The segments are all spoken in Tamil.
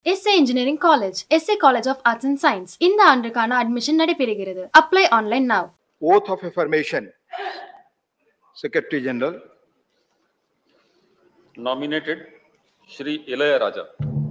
S A engineering college SA college of arts and science இந்த ஆண்டுக்கான அட்மிஷன் நடைபெறுகிறது apply online now Oath of affirmation. Secretary General, nominated Shri Ilaya Raja.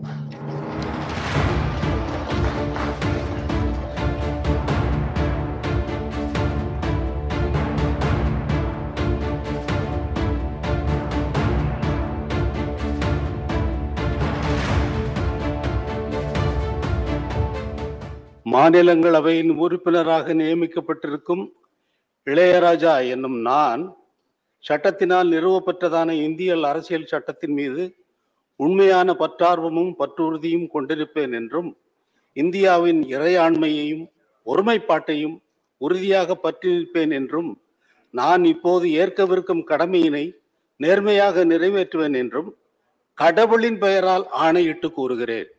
மாநிலங்களவையின் உறுப்பினராக நியமிக்கப்பட்டிருக்கும் இளையராஜா என்னும் நான் சட்டத்தினால் நிறுவப்பட்டதான இந்திய அரசியல் சட்டத்தின் மீது உண்மையான பற்றார்வமும் பற்றுறுதியும் கொண்டிருப்பேன் என்றும் இந்தியாவின் இறையாண்மையையும் ஒருமைப்பாட்டையும் உறுதியாக பற்றியிருப்பேன் என்றும் நான் இப்போது ஏற்கவிருக்கும் கடமையினை நேர்மையாக நிறைவேற்றுவேன் என்றும் கடவுளின் பெயரால் ஆணையிட்டு கூறுகிறேன்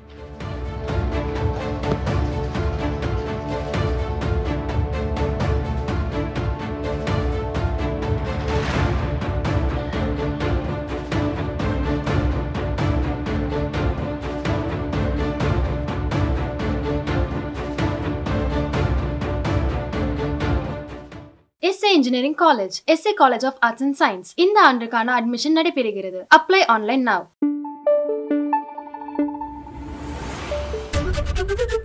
SA engineering college SA college of arts and science இந்த ஆண்டுக்கான அட்மிஷன் நடைபெறுகிறது அப்ளை ஆன்லைன் now